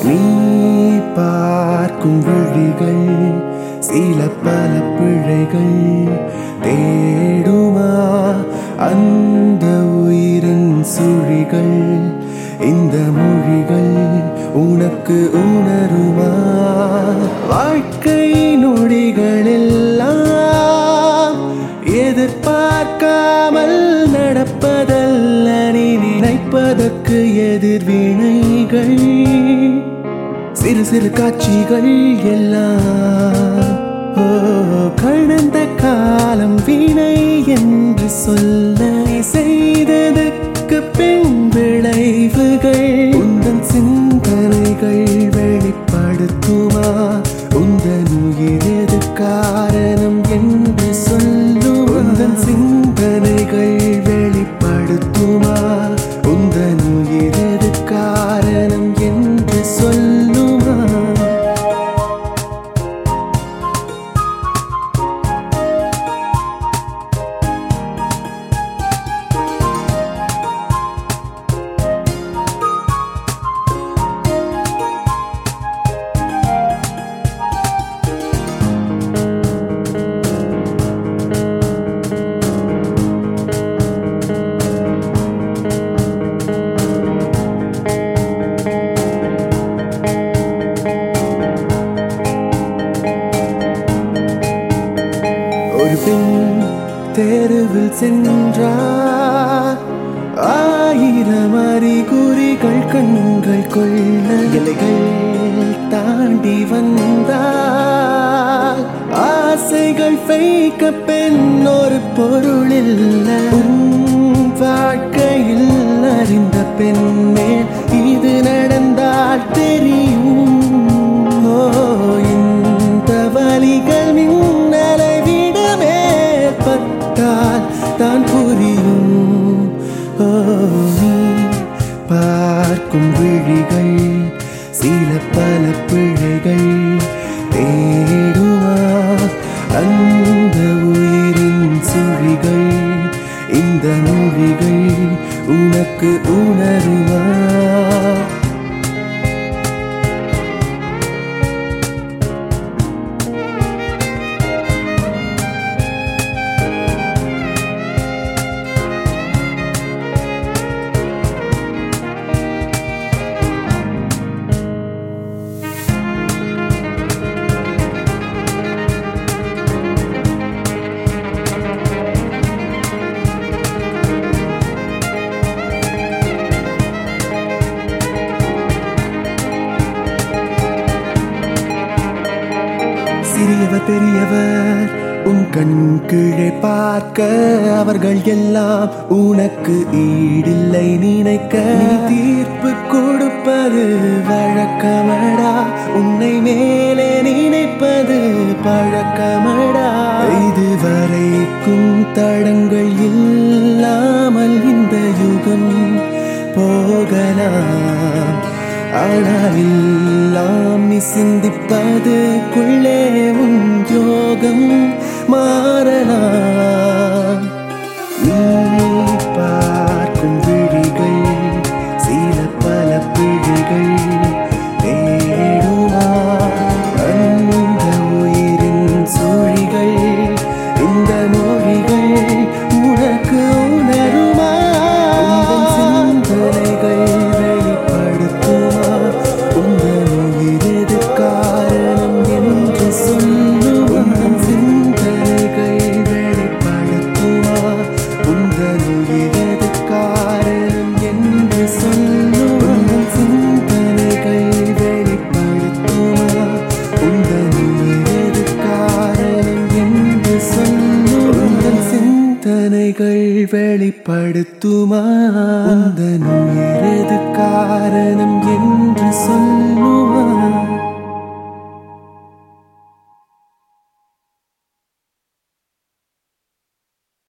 நீ பார்க்கும் விழிகள் சில பல பிழைகள் தேடுமா அந்த உயிரின் சுழிகள் இந்த மொழிகள் உனக்கு உணருமா வாழ்க்கை நொடிகள் எல்லாம் எதிர்பார்க்காமல் நடப்பதல்ல நீ நினைப்பதற்கு எதிர்வினைகள் சிறு சிறு காட்சிகள் எல்லாம் ஓ கடந்த காலம் வினை என்று சொல்ல நீ செய்ததற்கு பின் விளைவுகள் உந்தன் சிந்தனைகள் வெளிப்படுத்துமா உந்தன் உயிர் எது காரணம் என்று சொல்லும் உந்தன் சிந்தனைகள் வெளிப்படுத்துமா உந்தன் உயிர் எது காரணம் என்று சொல்லுமா ஒரு பெண் தெருவில் சென்றார் ஆயிரம் அறிகுறிகள் கண்கள் கொள்ள எல்லைகள் தாண்டி வந்தார் ஆசைகள் வைக்க பெண் ஒரு பொருள் இல்லை உன் வாழ்க்கையில் அறிந்த பெண்ணே இது நடந்தால் தெரியும் ஓ இந்த வலிகள் மின்னலை விடவே பட்டால் தான் புரியும் ஓ நீ பார்க்கும் விழிகள் சில பல பிழைகள் தேடுமா அந்த உயிரின் சுழிகள் இந்த மொழிகள் உனக்கு உணருமா சிறியவர் பெரியவர் உன் கண் கீழே பார்க்க அவர்கள் எல்லாம் உனக்கு ஈடில்லை நினைக்க நீ தீர்ப்பு கொடுப்பது வழக்கமடா உன்னை மேலே நினைப்பது பழக்கமடா இதுவரைக்கும் தடங்கள் இல்லாமல் இந்த யுகம் போகலாம் ஆனால் எல்லாம் நீ சிந்திப்பதுக்குள்ளே உன் யோகம் மாறலாம் நீ பார்க்கும் விழிகள் சில பல பிழிகள் தேடுமா அந்த உயிரின் சுழிகள் இந்த மொழிகள் உனக்கு உணருமா உந்தன் சிந்தனைகள் வெளிப்படுத்துமா உந்தன் உயிரது காரணம் என்று சொல்லும் உந்தன் சிந்தனைகள் வெளிப்படுத்துமா உந்தன் உயிரது காரணம் என்று சொல்லும் உந்தன் சிந்தனைகள் வெளிப்படுத்துமா உந்தன் உயிரது காரணம் என்று சொல்லும் உந்தன் சிந்தனைகள் வெளிப்படுத்துமா உந்தன் உயிரது காரணம் என்று சொல்லும்